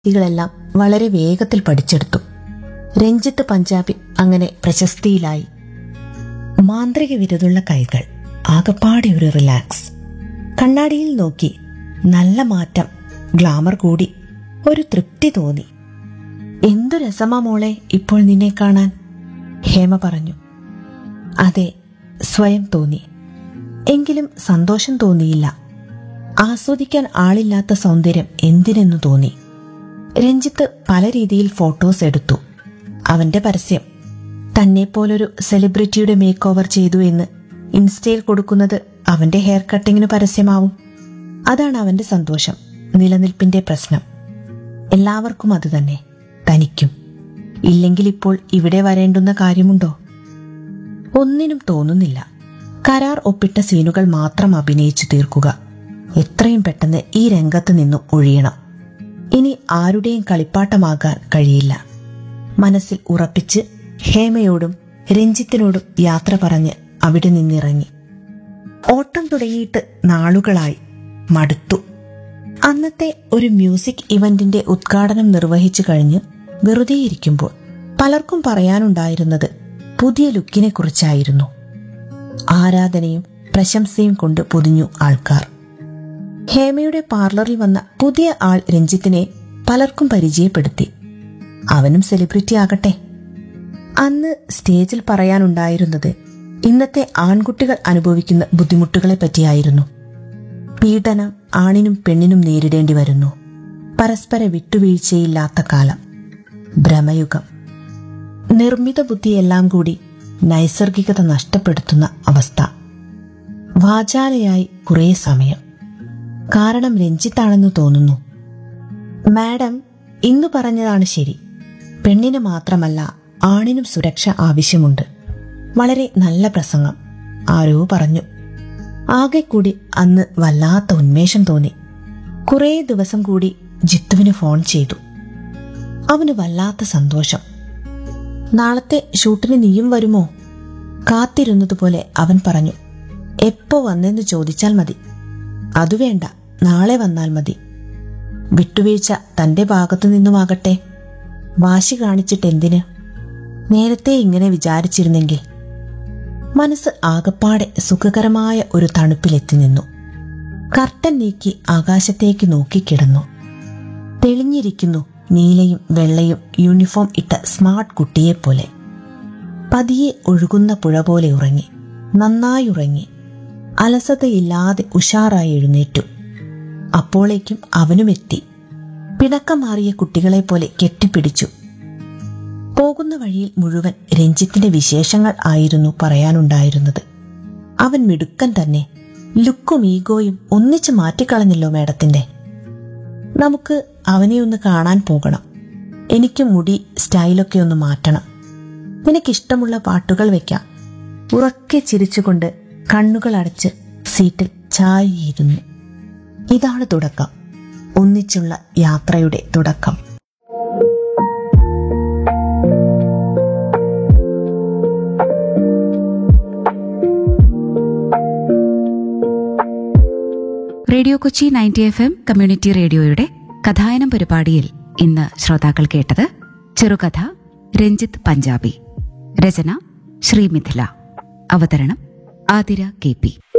രീതികളെല്ലാം വളരെ വേഗത്തിൽ പഠിച്ചെടുത്തു രഞ്ജിത്ത് പഞ്ചാബി അങ്ങനെ പ്രശസ്തിയിലായി മാന്ത്രിക വിരുതുള്ള കൈകൾ ആകപ്പാടെ ഒരു റിലാക്സ് കണ്ണാടിയിൽ നോക്കി നല്ല മാറ്റം ഗ്ലാമർ കൂടി ഒരു തൃപ്തി തോന്നി എന്തു രസമാ മോളെ ഇപ്പോൾ നിന്നെ കാണാൻ ഹേമ പറഞ്ഞു അതെ സ്വയം തോന്നി എങ്കിലും സന്തോഷം തോന്നിയില്ല ആസ്വദിക്കാൻ ആളില്ലാത്ത സൗന്ദര്യം എന്തിനെന്നു തോന്നി രഞ്ജിത്ത് പല രീതിയിൽ ഫോട്ടോസ് എടുത്തു അവന്റെ പരസ്യം തന്നെ പോലൊരു സെലിബ്രിറ്റിയുടെ മേക്ക് ഓവർ ചെയ്തു എന്ന് ഇൻസ്റ്റയിൽ കൊടുക്കുന്നത് അവന്റെ ഹെയർ കട്ടിങ്ങിന് പരസ്യമാവും അതാണ് അവന്റെ സന്തോഷം നിലനിൽപ്പിന്റെ പ്രശ്നം എല്ലാവർക്കും അത് തന്നെ തനിക്കും ഇല്ലെങ്കിൽ ഇപ്പോൾ ഇവിടെ വരേണ്ടുന്ന കാര്യമുണ്ടോ ഒന്നിനും തോന്നുന്നില്ല കരാർ ഒപ്പിട്ട സീനുകൾ മാത്രം അഭിനയിച്ചു തീർക്കുക എത്രയും പെട്ടെന്ന് ഈ രംഗത്ത് നിന്നും ഒഴിയണം ഇനി ആരുടെയും കളിപ്പാട്ടമാകാൻ കഴിയില്ല മനസ്സിൽ ഉറപ്പിച്ച് ഹേമയോടും രഞ്ജിത്തിനോടും യാത്ര പറഞ്ഞ് അവിടെ നിന്നിറങ്ങി ഓട്ടം തുടങ്ങിയിട്ട് നാളുകളായി മടുത്തു അന്നത്തെ ഒരു മ്യൂസിക് ഇവന്റിന്റെ ഉദ്ഘാടനം നിർവഹിച്ചു കഴിഞ്ഞ് വെറുതെ ഇരിക്കുമ്പോൾ പലർക്കും പറയാനുണ്ടായിരുന്നത് പുതിയ ലുക്കിനെ കുറിച്ചായിരുന്നു ആരാധനയും പ്രശംസയും കൊണ്ട് പൊതിഞ്ഞു ആൾക്കാർ ഹേമയുടെ പാർലറിൽ വന്ന പുതിയ ആൾ രഞ്ജിത്തിനെ പലർക്കും പരിചയപ്പെടുത്തി അവനും സെലിബ്രിറ്റി ആകട്ടെ അന്ന് സ്റ്റേജിൽ പറയാനുണ്ടായിരുന്നത് ഇന്നത്തെ ആൺകുട്ടികൾ അനുഭവിക്കുന്ന ബുദ്ധിമുട്ടുകളെ പറ്റിയായിരുന്നു പീഡനം ആണിനും പെണ്ണിനും നേരിടേണ്ടി വരുന്നു പരസ്പര വിട്ടുവീഴ്ചയില്ലാത്ത കാലം ഭ്രമയുഗം നിർമ്മിത ബുദ്ധിയെല്ലാം കൂടി നൈസർഗികത നഷ്ടപ്പെടുത്തുന്ന അവസ്ഥ വാചാലയായി കുറേ സമയം കാരണം രഞ്ജിത്താണെന്ന് തോന്നുന്നു മാഡം ഇന്നു പറഞ്ഞതാണ് ശരി പെണ്ണിന് മാത്രമല്ല ആണിനും സുരക്ഷ ആവശ്യമുണ്ട് വളരെ നല്ല പ്രസംഗം ആരോ പറഞ്ഞു ആകെ കൂടി അന്ന് വല്ലാത്ത ഉന്മേഷം തോന്നി കുറേ ദിവസം കൂടി ജിത്തുവിന് ഫോൺ ചെയ്തു അവന് വല്ലാത്ത സന്തോഷം നാളത്തെ ഷൂട്ടിന് നീയും വരുമോ കാത്തിരുന്നതുപോലെ അവൻ പറഞ്ഞു എപ്പോ വന്നെന്ന് ചോദിച്ചാൽ മതി അതു വേണ്ട നാളെ വന്നാൽ മതി വിട്ടുവീഴ്ച തന്റെ ഭാഗത്തു നിന്നുമാകട്ടെ വാശി കാണിച്ചിട്ട് എന്തിന് നേരത്തെ ഇങ്ങനെ വിചാരിച്ചിരുന്നെങ്കിൽ മനസ്സ് ആകപ്പാടെ സുഖകരമായ ഒരു തണുപ്പിലെത്തി നിന്നു കർട്ടൻ നീക്കി ആകാശത്തേക്ക് നോക്കിക്കിടന്നു തെളിഞ്ഞിരിക്കുന്നു നീലയും വെള്ളയും യൂണിഫോം ഇട്ട സ്മാർട്ട് കുട്ടിയെപ്പോലെ പതിയെ ഒഴുകുന്ന പുഴ പോലെ ഉറങ്ങി നന്നായി ഉറങ്ങി അലസതയില്ലാതെ ഉഷാറായി എഴുന്നേറ്റു അപ്പോളേക്കും അവനുമെത്തി പിണക്കം മാറിയ കുട്ടികളെ പോലെ കെട്ടിപ്പിടിച്ചു പോകുന്ന വഴിയിൽ മുഴുവൻ രഞ്ജിത്തിന്റെ വിശേഷങ്ങൾ ആയിരുന്നു പറയാനുണ്ടായിരുന്നത് അവൻ മിടുക്കൻ തന്നെ ലുക്കും ഈഗോയും ഒന്നിച്ച് മാറ്റിക്കളഞ്ഞല്ലോ മേഡത്തിന്റെ നമുക്ക് അവനെ ഒന്ന് കാണാൻ പോകണം എനിക്ക് മുടി സ്റ്റൈലൊക്കെ ഒന്ന് മാറ്റണം നിനക്കിഷ്ടമുള്ള പാട്ടുകൾ വെക്കാം ഉറക്കെ ചിരിച്ചുകൊണ്ട് കണ്ണുകൾ അടച്ച് സീറ്റിൽ ചായയിരുന്നു ഇതാണ് തുടക്കം ഒന്നിച്ചുള്ള യാത്രയുടെ തുടക്കം radio Kochi ninety F M community റേഡിയോയുടെ കഥായനം പരിപാടിയിൽ ഇന്ന് ശ്രോതാക്കൾ കേട്ടത് ചെറുകഥ രഞ്ജിത്ത് പഞ്ചാബി രചന ശ്രീമിഥില അവതരണം ആതിര കെ പി